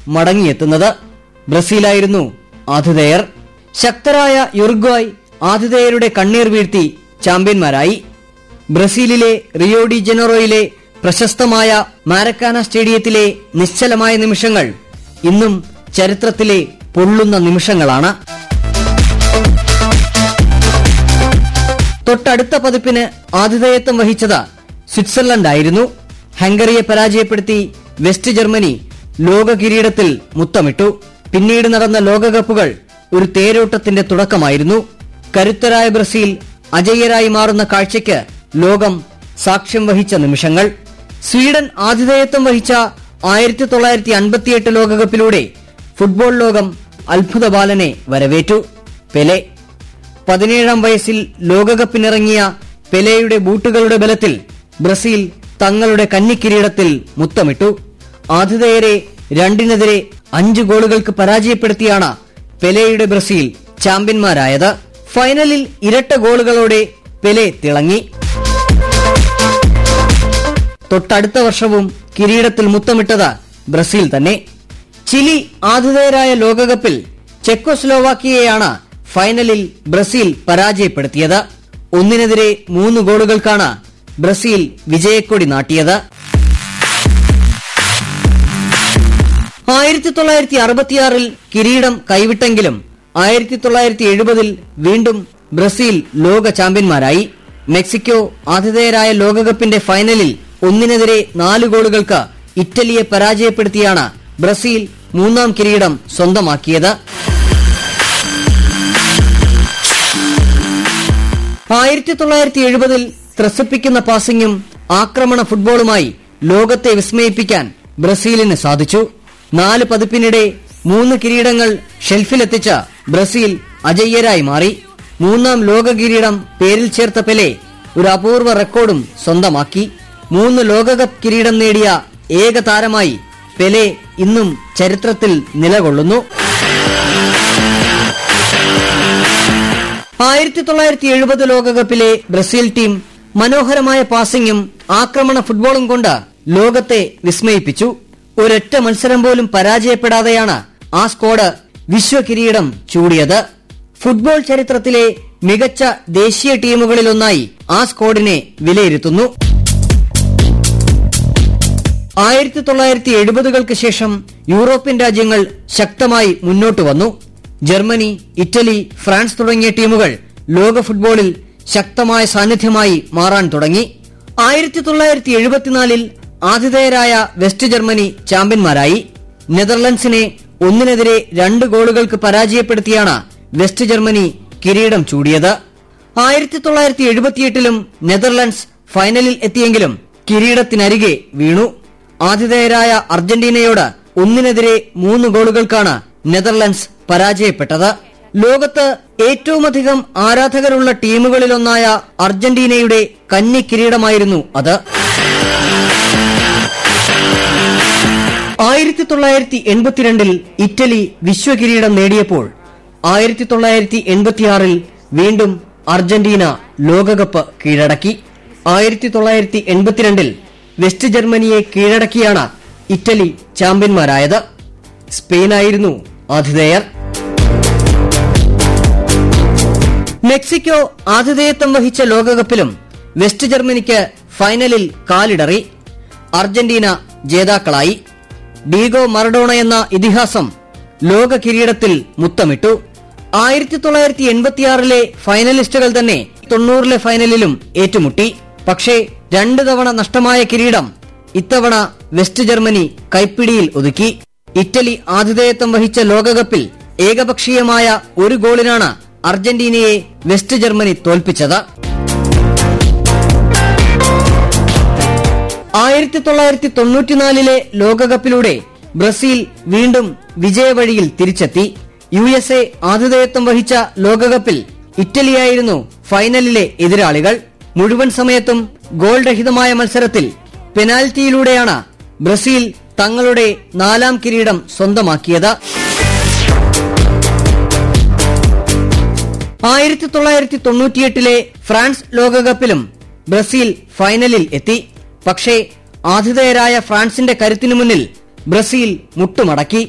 മടങ്ങിയെത്തുന്നത് ബ്രസീലായിരുന്നു ആതിഥേയർ ശക്തരായ യുറുഗ്വായ് ആതിഥേയരുടെ കണ്ണീർ വീഴ്ത്തി ചാമ്പ്യന്മാരായി ബ്രസീലിലെ റിയോ ഡി ജനറോയിലെ പ്രശസ്തമായ മാരക്കാന സ്റ്റേഡിയത്തിലെ നിശ്ചലമായ നിമിഷങ്ങൾ ഇന്നും ചരിത്രത്തിലെ പൊള്ളുന്ന നിമിഷങ്ങളാണ് തൊട്ടടുത്ത പതിപ്പിന് ആതിഥേയത്വം വഹിച്ചത് സ്വിറ്റ്സർലൻഡ് ആയിരുന്നു ഹംഗറിയെ പരാജയപ്പെടുത്തി വെസ്റ്റ് ജർമ്മനി ലോക കിരീടത്തിൽ മുത്തമിട്ടു പിന്നീട് നടന്ന ലോകകപ്പുകൾ ഒരു തേരോട്ടത്തിന്റെ തുടക്കമായിരുന്നു കരുത്തരായ ബ്രസീൽ അജയ്യരായി മാറുന്ന കാഴ്ചയ്ക്ക് ലോകം സാക്ഷ്യം വഹിച്ച നിമിഷങ്ങൾ സ്വീഡൻ ആതിഥേയത്വം വഹിച്ച ആയിരത്തി തൊള്ളായിരത്തി അൻപത്തിയെട്ട് ലോകകപ്പിലൂടെ ഫുട്ബോൾ ലോകം അത്ഭുത ബാലനെ വരവേറ്റു പെലെ പതിനേഴാം വയസ്സിൽ ലോകകപ്പിനിറങ്ങിയ പെലെയുടെ ബൂട്ടുകളുടെ ബലത്തിൽ ബ്രസീൽ തങ്ങളുടെ കന്നിക്കിരീടത്തിൽ മുത്തമിട്ടു ആതിഥേയരെ രണ്ടിനെതിരെ അഞ്ച് ഗോളുകൾക്ക് പരാജയപ്പെടുത്തിയാണ് പെലെയുടെ ബ്രസീൽ ചാമ്പ്യന്മാരായത് ഫൈനലിൽ ഇരട്ട ഗോളുകളോടെ പെലെ തിളങ്ങി തൊട്ടടുത്ത വർഷവും കിരീടത്തിൽ മുത്തമിട്ടത് ബ്രസീൽ തന്നെ ചിലി ആതിഥേയരായ ലോകകപ്പിൽ ചെക്കോസ്ലോവാക്കിയയാണ് ഫൈനലിൽ ബ്രസീൽ പരാജയപ്പെടുത്തിയത് ഒന്നിനെതിരെ മൂന്ന് ഗോളുകൾക്കാണ് ബ്രസീൽ വിജയക്കൊടി നാട്ടിയത് ആയിരത്തി തൊള്ളായിരത്തി അറുപത്തിയാറിൽ കിരീടം കൈവിട്ടെങ്കിലും ആയിരത്തി തൊള്ളായിരത്തി എഴുപതിൽ വീണ്ടും ബ്രസീൽ ലോക ചാമ്പ്യന്മാരായി മെക്സിക്കോ ആതിഥേയരായ ലോകകപ്പിന്റെ ഫൈനലിൽ ഒന്നിനെതിരെ നാല് ഗോളുകൾക്ക് ഇറ്റലിയെ പരാജയപ്പെടുത്തിയാണ് ബ്രസീൽ മൂന്നാം കിരീടം സ്വന്തമാക്കിയത് ആയിരത്തി തൊള്ളായിരത്തി എഴുപതിൽ ത്രസിപ്പിക്കുന്ന പാസിംഗും ആക്രമണ ഫുട്ബോളുമായി ലോകത്തെ വിസ്മയിപ്പിക്കാൻ ബ്രസീലിന് സാധിച്ചു നാല് പതിപ്പിനിടെ മൂന്ന് കിരീടങ്ങൾ ഷെൽഫിലെത്തിച്ച ബ്രസീൽ അജയ്യരായി മാറി മൂന്നാം ലോക കിരീടം പേരിൽ ചേർത്ത പെലെ ഒരു അപൂർവ റെക്കോർഡും സ്വന്തമാക്കി മൂന്ന് ലോകകപ്പ് കിരീടം നേടിയ ഏക താരമായി പെലെ ഇന്നും ചരിത്രത്തിൽ നിലകൊള്ളുന്നു ആയിരത്തി തൊള്ളായിരത്തി എഴുപത് ലോകകപ്പിലെ ബ്രസീൽ ടീം മനോഹരമായ പാസിംഗും ആക്രമണ ഫുട്ബോളും കൊണ്ട് ലോകത്തെ വിസ്മയിപ്പിച്ചു ഒരൊറ്റ മത്സരം പോലും പരാജയപ്പെടാതെയാണ് ആ സ്ക്വാഡ് വിശ്വകിരീടം ചൂടിയത് ഫുട്ബോൾ ചരിത്രത്തിലെ മികച്ച ദേശീയ ടീമുകളിലൊന്നായി ആ സ്ക്വാഡിനെ വിലയിരുത്തുന്നു ആയിരത്തി തൊള്ളായിരത്തി എഴുപതുകൾക്ക് ശേഷം യൂറോപ്യൻ രാജ്യങ്ങൾ ശക്തമായി മുന്നോട്ട് വന്നു ജർമ്മനി ഇറ്റലി ഫ്രാൻസ് തുടങ്ങിയ ടീമുകൾ ലോക ഫുട്ബോളിൽ ശക്തമായ സാന്നിധ്യമായി മാറാൻ തുടങ്ങി ആയിരത്തി തൊള്ളായിരത്തി എഴുപത്തിനാലിൽ ആതിഥേയരായ വെസ്റ്റ് ജർമ്മനി ചാമ്പ്യന്മാരായി നെതർലൻഡ്സിനെ ഒന്നിനെതിരെ രണ്ട് ഗോളുകൾക്ക് പരാജയപ്പെടുത്തിയാണ് വെസ്റ്റ് ജർമ്മനി കിരീടം ചൂടിയത് ആയിരത്തി തൊള്ളായിരത്തി എഴുപത്തിയെട്ടിലും നെതർലൻഡ്സ് ഫൈനലിൽ എത്തിയെങ്കിലും കിരീടത്തിനരികെ വീണു ആതിഥേയരായ അർജന്റീനയോട് ഒന്നിനെതിരെ മൂന്ന് ഗോളുകൾക്കാണ് നെതർലൻഡ്സ് പരാജയപ്പെട്ടത് ലോകത്ത് ഏറ്റവുമധികം ആരാധകരുള്ള ടീമുകളിലൊന്നായ അർജന്റീനയുടെ കന്നി കിരീടമായിരുന്നു അത് ആയിരത്തി തൊള്ളായിരത്തി എൺപത്തിരണ്ടിൽ ഇറ്റലി വിശ്വകിരീടം നേടിയപ്പോൾ ആയിരത്തി തൊള്ളായിരത്തി എൺപത്തിയാറിൽ വീണ്ടും അർജന്റീന ലോകകപ്പ് കീഴടക്കി ആയിരത്തി തൊള്ളായിരത്തി എൺപത്തിരണ്ടിൽ വെസ്റ്റ് ജർമ്മനിയെ കീഴടക്കിയാണ് ഇറ്റലി ചാമ്പ്യന്മാരായത് സ്പെയിനായിരുന്നു ആതിഥേയർ മെക്സിക്കോ ആതിഥേയത്വം വഹിച്ച ലോകകപ്പിലും വെസ്റ്റ് ജർമ്മനിക്ക് ഫൈനലിൽ കാലിടറി അർജന്റീന ജേതാക്കളായി ഡീഗോ മറഡോണ എന്ന ഇതിഹാസം ലോക കിരീടത്തിൽ മുത്തമിട്ടു ആയിരത്തി തൊള്ളായിരത്തി എൺപത്തിയാറിലെ ഫൈനലിസ്റ്റുകൾ തന്നെ തൊണ്ണൂറിലെ ഫൈനലിലും ഏറ്റുമുട്ടി പക്ഷേ രണ്ടു തവണ നഷ്ടമായ കിരീടം ഇത്തവണ വെസ്റ്റ് ജർമ്മനി കൈപ്പിടിയിൽ ഒതുക്കി ഇറ്റലി ആതിഥേയത്വം വഹിച്ച ലോകകപ്പിൽ ഏകപക്ഷീയമായ ഒരു ഗോളിനാണ് അർജന്റീനയെ വെസ്റ്റ് ജർമ്മനി തോൽപ്പിച്ചത് ആയിരത്തി തൊള്ളായിരത്തി തൊണ്ണൂറ്റിനാലിലെ ലോകകപ്പിലൂടെ ബ്രസീൽ വീണ്ടും വിജയവഴിയിൽ തിരിച്ചെത്തി യു എസ് എ ആതിഥേയത്വം വഹിച്ച ലോകകപ്പിൽ ഇറ്റലിയായിരുന്നു ഫൈനലിലെ എതിരാളികൾ മുഴുവൻ സമയത്തും ഗോൾ രഹിതമായ മത്സരത്തിൽ പെനാൽറ്റിയിലൂടെയാണ് ബ്രസീൽ തങ്ങളുടെ നാലാം കിരീടം സ്വന്തമാക്കിയത് ആയിരത്തി തൊള്ളായിരത്തി തൊണ്ണൂറ്റിയെട്ടിലെ ഫ്രാൻസ് ലോകകപ്പിലും ബ്രസീൽ ഫൈനലിൽ എത്തി പക്ഷേ ആതിഥേയരായ ഫ്രാൻസിന്റെ കരുത്തിനു മുന്നിൽ ബ്രസീൽ മുട്ടുമടക്കി